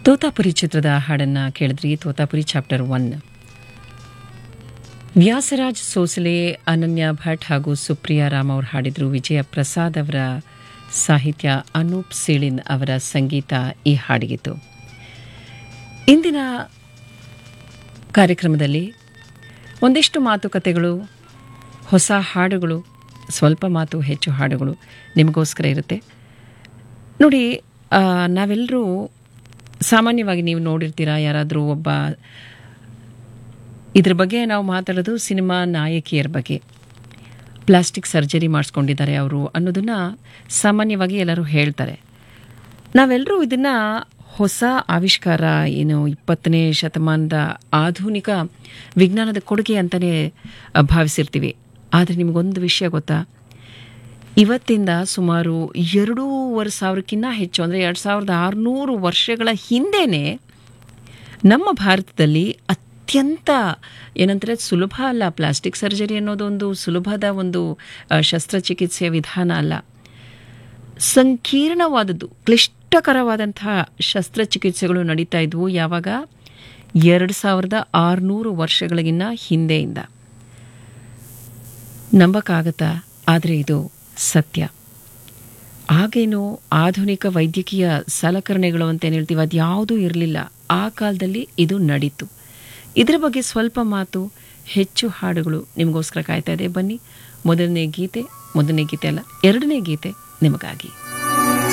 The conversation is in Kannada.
ತೋತಾಪುರಿ ಚಿತ್ರದ ಹಾಡನ್ನು ಕೇಳಿದ್ರಿ ತೋತಾಪುರಿ ಚಾಪ್ಟರ್ ಒನ್ ವ್ಯಾಸರಾಜ್ ಸೋಸಲೆ ಅನನ್ಯ ಭಟ್ ಹಾಗೂ ಸುಪ್ರಿಯಾ ರಾಮ್ ಅವರು ಹಾಡಿದ್ರು ವಿಜಯ ಪ್ರಸಾದ್ ಅವರ ಸಾಹಿತ್ಯ ಅನೂಪ್ ಸೀಳಿನ್ ಅವರ ಸಂಗೀತ ಈ ಹಾಡಿಗಿತ್ತು ಇಂದಿನ ಕಾರ್ಯಕ್ರಮದಲ್ಲಿ ಒಂದಿಷ್ಟು ಮಾತುಕತೆಗಳು ಹೊಸ ಹಾಡುಗಳು ಸ್ವಲ್ಪ ಮಾತು ಹೆಚ್ಚು ಹಾಡುಗಳು ನಿಮಗೋಸ್ಕರ ಇರುತ್ತೆ ನೋಡಿ ನಾವೆಲ್ಲರೂ ಸಾಮಾನ್ಯವಾಗಿ ನೀವು ನೋಡಿರ್ತೀರಾ ಯಾರಾದರೂ ಒಬ್ಬ ಇದ್ರ ಬಗ್ಗೆ ನಾವು ಮಾತಾಡೋದು ಸಿನಿಮಾ ನಾಯಕಿಯರ ಬಗ್ಗೆ ಪ್ಲಾಸ್ಟಿಕ್ ಸರ್ಜರಿ ಮಾಡಿಸ್ಕೊಂಡಿದ್ದಾರೆ ಅವರು ಅನ್ನೋದನ್ನು ಸಾಮಾನ್ಯವಾಗಿ ಎಲ್ಲರೂ ಹೇಳ್ತಾರೆ ನಾವೆಲ್ಲರೂ ಇದನ್ನು ಹೊಸ ಆವಿಷ್ಕಾರ ಏನು ಇಪ್ಪತ್ತನೇ ಶತಮಾನದ ಆಧುನಿಕ ವಿಜ್ಞಾನದ ಕೊಡುಗೆ ಅಂತಲೇ ಭಾವಿಸಿರ್ತೀವಿ ಆದರೆ ನಿಮಗೊಂದು ವಿಷಯ ಗೊತ್ತಾ ಇವತ್ತಿಂದ ಸುಮಾರು ಎರಡೂವರೆ ಸಾವಿರಕ್ಕಿಂತ ಹೆಚ್ಚು ಅಂದರೆ ಎರಡು ಸಾವಿರದ ಆರುನೂರು ವರ್ಷಗಳ ಹಿಂದೆಯೇ ನಮ್ಮ ಭಾರತದಲ್ಲಿ ಅತ್ಯಂತ ಏನಂದರೆ ಸುಲಭ ಅಲ್ಲ ಪ್ಲಾಸ್ಟಿಕ್ ಸರ್ಜರಿ ಅನ್ನೋದೊಂದು ಸುಲಭದ ಒಂದು ಶಸ್ತ್ರಚಿಕಿತ್ಸೆಯ ವಿಧಾನ ಅಲ್ಲ ಸಂಕೀರ್ಣವಾದದ್ದು ಕ್ಲಿಷ್ಟಕರವಾದಂತಹ ಶಸ್ತ್ರಚಿಕಿತ್ಸೆಗಳು ನಡೀತಾ ಇದ್ವು ಯಾವಾಗ ಎರಡು ಸಾವಿರದ ಆರುನೂರು ವರ್ಷಗಳಿಗಿನ್ನ ಹಿಂದೆಯಿಂದ ನಂಬಕ್ಕಾಗತ್ತಾ ಆದರೆ ಇದು ಸತ್ಯ ಆಗೇನು ಆಧುನಿಕ ವೈದ್ಯಕೀಯ ಸಲಕರಣೆಗಳು ಅಂತ ಏನು ಹೇಳ್ತೀವಿ ಅದು ಯಾವುದೂ ಇರಲಿಲ್ಲ ಆ ಕಾಲದಲ್ಲಿ ಇದು ನಡೀತು ಇದರ ಬಗ್ಗೆ ಸ್ವಲ್ಪ ಮಾತು ಹೆಚ್ಚು ಹಾಡುಗಳು ನಿಮಗೋಸ್ಕರ ಕಾಯ್ತಾ ಇದೆ ಬನ್ನಿ ಮೊದಲನೇ ಗೀತೆ ಮೊದಲನೇ ಗೀತೆ ಅಲ್ಲ ಎರಡನೇ ಗೀತೆ ನಿಮಗಾಗಿ